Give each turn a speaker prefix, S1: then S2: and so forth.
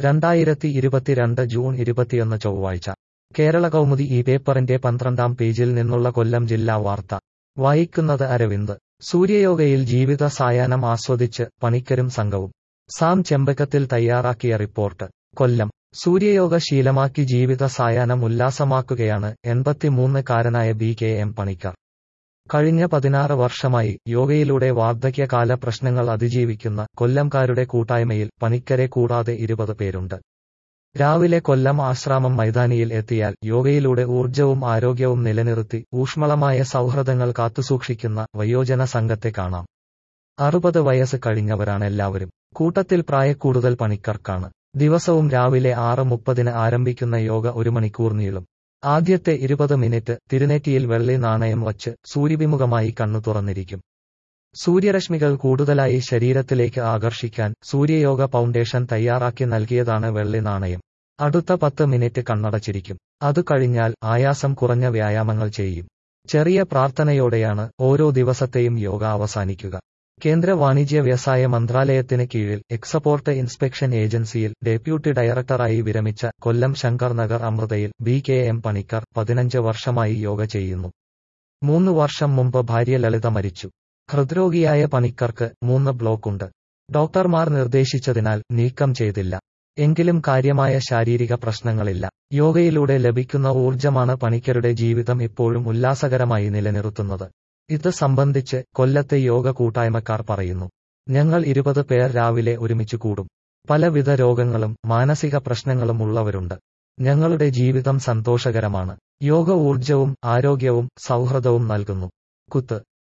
S1: രണ്ടായിരത്തി ഇരുപത്തിരണ്ട് ജൂൺ ഇരുപത്തിയൊന്ന് ചൊവ്വാഴ്ച കേരള കൗമുദി ഈ പേപ്പറിന്റെ പന്ത്രണ്ടാം പേജിൽ നിന്നുള്ള കൊല്ലം ജില്ലാ വാർത്ത വായിക്കുന്നത് അരവിന്ദ് സൂര്യയോഗയിൽ ജീവിത സായാഹ്നം ആസ്വദിച്ച് പണിക്കരും സംഘവും സാം ചെമ്പക്കത്തിൽ തയ്യാറാക്കിയ റിപ്പോർട്ട് കൊല്ലം സൂര്യയോഗ ശീലമാക്കി ജീവിത സായാഹ്നം ഉല്ലാസമാക്കുകയാണ് എൺപത്തിമൂന്ന് കാരനായ ബി കെ എം പണിക്കർ കഴിഞ്ഞ പതിനാറ് വർഷമായി യോഗയിലൂടെ വാർദ്ധക്യകാല പ്രശ്നങ്ങൾ അതിജീവിക്കുന്ന കൊല്ലംകാരുടെ കൂട്ടായ്മയിൽ പണിക്കരെ കൂടാതെ ഇരുപത് പേരുണ്ട് രാവിലെ കൊല്ലം ആശ്രാമം മൈതാനിയിൽ എത്തിയാൽ യോഗയിലൂടെ ഊർജവും ആരോഗ്യവും നിലനിർത്തി ഊഷ്മളമായ സൗഹൃദങ്ങൾ കാത്തുസൂക്ഷിക്കുന്ന വയോജന സംഘത്തെ കാണാം അറുപത് വയസ്സ് കഴിഞ്ഞവരാണ് എല്ലാവരും കൂട്ടത്തിൽ പ്രായക്കൂടുതൽ പണിക്കർക്കാണ് ദിവസവും രാവിലെ ആറ് മുപ്പതിന് ആരംഭിക്കുന്ന യോഗ ഒരു മണിക്കൂർ നീളും ആദ്യത്തെ ഇരുപത് മിനിറ്റ് തിരുനെറ്റിയിൽ വെള്ളി നാണയം വച്ച് സൂര്യഭിമുഖമായി കണ്ണു തുറന്നിരിക്കും സൂര്യരശ്മികൾ കൂടുതലായി ശരീരത്തിലേക്ക് ആകർഷിക്കാൻ സൂര്യയോഗ ഫൗണ്ടേഷൻ തയ്യാറാക്കി നൽകിയതാണ് വെള്ളി നാണയം അടുത്ത പത്ത് മിനിറ്റ് കണ്ണടച്ചിരിക്കും അതു കഴിഞ്ഞാൽ ആയാസം കുറഞ്ഞ വ്യായാമങ്ങൾ ചെയ്യും ചെറിയ പ്രാർത്ഥനയോടെയാണ് ഓരോ ദിവസത്തെയും യോഗ അവസാനിക്കുക കേന്ദ്ര വാണിജ്യ വ്യവസായ മന്ത്രാലയത്തിന് കീഴിൽ എക്സപോർട്ട് ഇൻസ്പെക്ഷൻ ഏജൻസിയിൽ ഡെപ്യൂട്ടി ഡയറക്ടറായി വിരമിച്ച കൊല്ലം ശങ്കർ നഗർ അമൃതയിൽ ബി കെ എം പണിക്കർ പതിനഞ്ച് വർഷമായി യോഗ ചെയ്യുന്നു മൂന്ന് വർഷം മുമ്പ് ഭാര്യ ലളിത മരിച്ചു ഹൃദ്രോഗിയായ പണിക്കർക്ക് മൂന്ന് ബ്ലോക്കുണ്ട് ഡോക്ടർമാർ നിർദ്ദേശിച്ചതിനാൽ നീക്കം ചെയ്തില്ല എങ്കിലും കാര്യമായ ശാരീരിക പ്രശ്നങ്ങളില്ല യോഗയിലൂടെ ലഭിക്കുന്ന ഊർജമാണ് പണിക്കരുടെ ജീവിതം ഇപ്പോഴും ഉല്ലാസകരമായി നിലനിർത്തുന്നത് ഇത് സംബന്ധിച്ച് കൊല്ലത്തെ യോഗ കൂട്ടായ്മക്കാർ പറയുന്നു ഞങ്ങൾ ഇരുപത് പേർ രാവിലെ ഒരുമിച്ച് കൂടും പലവിധ രോഗങ്ങളും മാനസിക പ്രശ്നങ്ങളും ഉള്ളവരുണ്ട് ഞങ്ങളുടെ ജീവിതം സന്തോഷകരമാണ് യോഗ ഊർജവും ആരോഗ്യവും സൗഹൃദവും നൽകുന്നു കുത്ത്